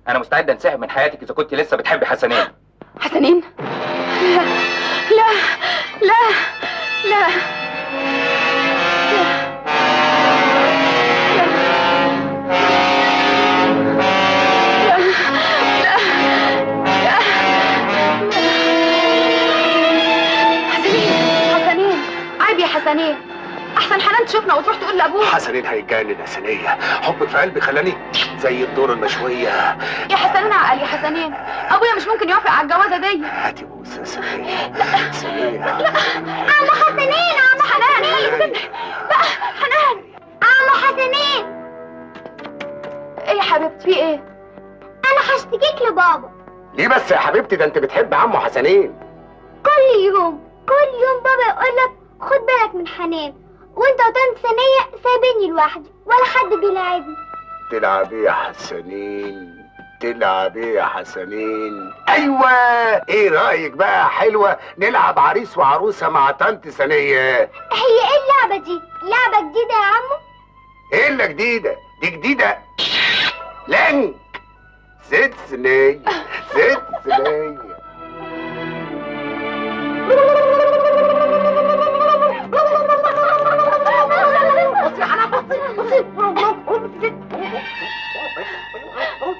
انا مستعد انسحب من حياتك اذا كنت لسه بتحبي حسنين حسنين لا لا لا لا حسنين حسنين عيب يا حسنين احسن حنان تشوفنا وتروح تقول لابوها حسنين هيتجنن يا سنية حبك في قلبي خلاني زي الدور المشوية يا حسنين عقل يا حسنين ابويا مش ممكن يوافق على الجوازه دي هاتي بوسة سنية سنية عم حسنين عم حنان لا حنان عم حسنين ايه يا حبيبتي في ايه انا هشتكيك لبابا ليه بس يا حبيبتي ده انت بتحب عمو حسنين كل يوم كل يوم بابا يقول لك خد بالك من حنان وانت وطنط ثانية سايبيني لوحدي ولا حد بيلاعبني تلعب ايه يا حسنين تلعب ايه يا حسنين ايوه ايه رايك بقى حلوه نلعب عريس وعروسه مع طنط ثانيه هي ايه اللعبة دي؟ لعبة جديدة يا عمو؟ ايه اللي جديده دي جديده لانك ست سنيه ست سنيه بصي على بصي بصي